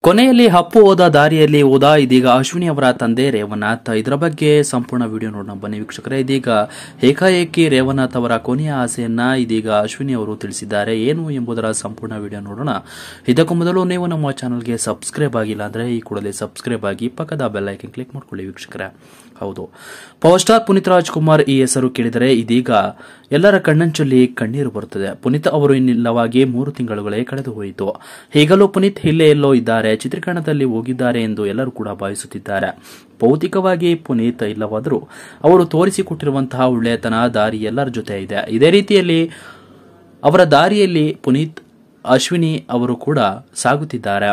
ಕೊನೆಯಲ್ಲಿ ಅಪ್ಪು ಹೋದ ದಾರಿಯಲ್ಲಿ ಹೋದ ಇದೀಗ ಅಶ್ವಿನಿ ಅವರ ತಂದೆ ರೇವನಾಥ್ ಇದರ ಬಗ್ಗೆ ಸಂಪೂರ್ಣ ವಿಡಿಯೋ ನೋಡೋಣ ಬನ್ನಿ ವೀಕ್ಷಕರೇ ಇದೀಗ ಏಕಾಏಕಿ ರೇವನಾಥ್ ಅವರ ಕೊನೆಯ ಆಸೆಯನ್ನ ಇದೀಗ ಅಶ್ವಿನಿ ಅವರು ತಿಳಿಸಿದ್ದಾರೆ ಏನು ಎಂಬುದರ ಸಂಪೂರ್ಣ ವಿಡಿಯೋ ನೋಡೋಣ ಇದಕ್ಕೂ ಮೊದಲು ನೀವು ನಮ್ಮ ಚಾನಲ್ಗೆ ಸಬ್ಸ್ಕ್ರೈಬ್ ಆಗಿಲ್ಲ ಅಂದ್ರೆ ಈ ಕೂಡಲೇ ಸಬ್ಸ್ಕ್ರೈಬ್ ಆಗಿ ಪಕ್ಕದ ಬೆಲ್ ಐಕನ್ ಕ್ಲಿಕ್ ಮಾಡ್ಕೊಳ್ಳಿ ವೀಕ್ಷಕರೇ ಹೌದು ಪವರ್ ಸ್ಟಾರ್ ಪುನೀತ್ ರಾಜ್ಕುಮಾರ್ ಈ ಹೆಸರು ಕೇಳಿದರೆ ಇದೀಗ ಎಲ್ಲರ ಕಣ್ಣಂಚಲ್ಲಿ ಕಣ್ಣೀರು ಬರುತ್ತದೆ ಪುನೀತ್ ಅವರು ಇನ್ನಿಲ್ಲವಾಗಿ ಮೂರು ತಿಂಗಳುಗಳೇ ಕಳೆದು ಹೋಯಿತು ಈಗಲೂ ಪುನೀತ್ ಇಲ್ಲೇ ಎಲ್ಲೋ ಇದ್ದಾರೆ ಚಿತ್ರೀಕರಣದಲ್ಲಿ ಹೋಗಿದ್ದಾರೆ ಎಂದು ಎಲ್ಲರೂ ಕೂಡ ಭಾವಿಸುತ್ತಿದ್ದಾರೆ ಭೌತಿಕವಾಗಿ ಪುನೀತ್ ಇಲ್ಲವಾದರೂ ಅವರು ತೋರಿಸಿಕೊಟ್ಟಿರುವಂತಹ ಒಳ್ಳೆಯತನ ದಾರಿ ಎಲ್ಲರ ಜೊತೆ ಇದೆ ಇದೇ ರೀತಿಯಲ್ಲಿ ಅವರ ದಾರಿಯಲ್ಲಿ ಪುನೀತ್ ಅಶ್ವಿನಿ ಅವರು ಕೂಡ ಸಾಗುತ್ತಿದ್ದಾರೆ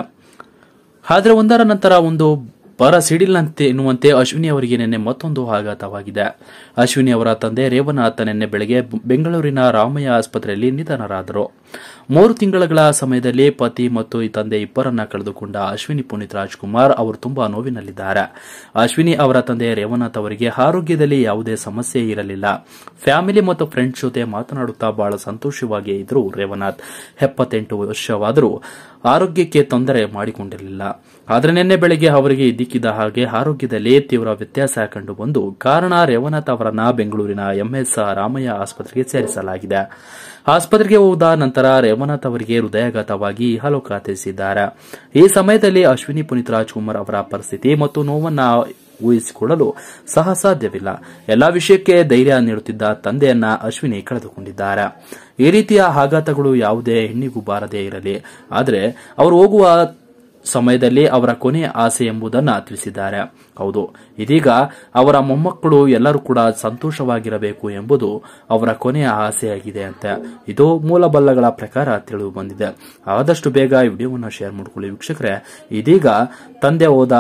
ಆದರೆ ಒಂದರ ನಂತರ ಒಂದು ಬರ ಸಿಡಿಲಂತೆ ಎನ್ನುವಂತೆ ಅಶ್ವಿನಿ ಅವರಿಗೆ ನಿನ್ನೆ ಮತ್ತೊಂದು ಆಘಾತವಾಗಿದೆ ಅಶ್ವಿನಿ ಅವರ ತಂದೆ ರೇವನಾಥ್ ನಿನ್ನೆ ಬೆಳಗ್ಗೆ ಬೆಂಗಳೂರಿನ ರಾಮಯ್ಯ ಆಸ್ಪತ್ರೆಯಲ್ಲಿ ನಿಧನರಾದರು ಮೂರು ತಿಂಗಳ ಸಮಯದಲ್ಲಿ ಪತಿ ಮತ್ತು ಈ ತಂದೆ ಇಬ್ಬರನ್ನ ಕಳೆದುಕೊಂಡ ಅಶ್ವಿನಿ ಪುನೀತ್ ರಾಜ್ಕುಮಾರ್ ಅವರು ತುಂಬಾ ನೋವಿನಲ್ಲಿದ್ದಾರೆ ಅಶ್ವಿನಿ ಅವರ ತಂದೆ ರೇವನಾಥ್ ಅವರಿಗೆ ಆರೋಗ್ಯದಲ್ಲಿ ಯಾವುದೇ ಸಮಸ್ಯೆ ಇರಲಿಲ್ಲ ಫ್ಯಾಮಿಲಿ ಮತ್ತು ಫ್ರೆಂಡ್ಸ್ ಜೊತೆ ಮಾತನಾಡುತ್ತಾ ಬಹಳ ಸಂತೋಷವಾಗಿ ಇದ್ರು ರೇವನಾಥ್ ಎಪ್ಪತ್ತೆಂಟು ವರ್ಷವಾದರೂ ಆರೋಗ್ಯಕ್ಕೆ ತೊಂದರೆ ಮಾಡಿಕೊಂಡಿರಲಿಲ್ಲ ಆದರೆ ನಿನ್ನೆ ಬೆಳಗ್ಗೆ ಅವರಿಗೆ ಇದ್ದಕ್ಕಿದ್ದ ಹಾಗೆ ಆರೋಗ್ಯದಲ್ಲಿ ತೀವ್ರ ವ್ಯತ್ಯಾಸ ಕಂಡು ಬಂದು ಕಾರಣ ರೇವನಾಥ್ ಅವರನ್ನ ಬೆಂಗಳೂರಿನ ಎಂಎಸ್ ರಾಮಯ್ಯ ಆಸ್ಪತ್ರೆಗೆ ಸೇರಿಸಲಾಗಿದೆ ಆಸ್ಪತ್ರೆಗೆ ಹೋದ ನಂತರ ರೇವನಾಥ್ ಅವರಿಗೆ ಹೃದಯಾಘಾತವಾಗಿ ಇಹಲೋಕ ತಿಳಿಸಿದ್ದಾರೆ ಈ ಸಮಯದಲ್ಲಿ ಅಶ್ವಿನಿ ಪುನೀತ್ ರಾಜ್ಕುಮಾರ್ ಅವರ ಪರಿಸ್ಥಿತಿ ಮತ್ತು ನೋವನ್ನ ಊಹಿಸಿಕೊಳ್ಳಲು ಸಹ ಸಾಧ್ಯವಿಲ್ಲ ಎಲ್ಲಾ ವಿಷಯಕ್ಕೆ ಧೈರ್ಯ ನೀಡುತ್ತಿದ್ದ ತಂದೆಯನ್ನ ಅಶ್ವಿನಿ ಕಳೆದುಕೊಂಡಿದ್ದಾರೆ ಈ ರೀತಿಯ ಆಘಾತಗಳು ಯಾವುದೇ ಹೆಣ್ಣಿಗೂ ಬಾರದೇ ಇರಲಿ ಆದರೆ ಅವರು ಹೋಗುವ ಸಮಯದಲ್ಲಿ ಅವರ ಕೊನೆಯ ಆಸೆ ಎಂಬುದನ್ನು ತಿಳಿಸಿದ್ದಾರೆ ಹೌದು ಇದೀಗ ಅವರ ಮೊಮ್ಮಕ್ಕಳು ಎಲ್ಲರೂ ಕೂಡ ಸಂತೋಷವಾಗಿರಬೇಕು ಎಂಬುದು ಅವರ ಕೊನೆಯ ಆಸೆಯಾಗಿದೆ ಅಂತ ಇದು ಮೂಲಬಲ್ಲಗಳ ಪ್ರಕಾರ ತಿಳಿದು ಬಂದಿದೆ ಆದಷ್ಟು ಬೇಗ ಈ ವಿಡಿಯೋವನ್ನು ಶೇರ್ ಮಾಡಿಕೊಳ್ಳಿ ವೀಕ್ಷಕರೇ ಇದೀಗ ತಂದೆ ಹೋದ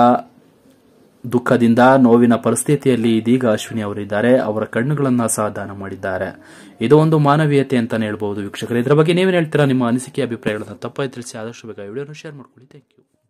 ದುಃಖದಿಂದ ನೋವಿನ ಪರಿಸ್ಥಿತಿಯಲ್ಲಿ ಇದೀಗ ಅಶ್ವಿನಿ ಅವರಿದ್ದಾರೆ ಅವರ ಕಣ್ಣುಗಳನ್ನ ಸಹ ದಾನ ಮಾಡಿದ್ದಾರೆ ಇದು ಒಂದು ಮಾನವೀಯತೆ ಅಂತಾನೆ ಹೇಳ್ಬಹುದು ವೀಕ್ಷಕರು ಇದರ ಬಗ್ಗೆ ನೀವೇನು ಹೇಳ್ತೀರಾ ನಿಮ್ಮ ಅನಿಸಿಕೆ ಅಭಿಪ್ರಾಯಗಳನ್ನ ತಪ್ಪಾಗಿ ತಿಳಿಸಿ ಆದಷ್ಟು ಬೇಗ ವಿಡಿಯೋನ ಶೇರ್ ಮಾಡ್ಕೊಳ್ಳಿ ಥ್ಯಾಂಕ್ ಯು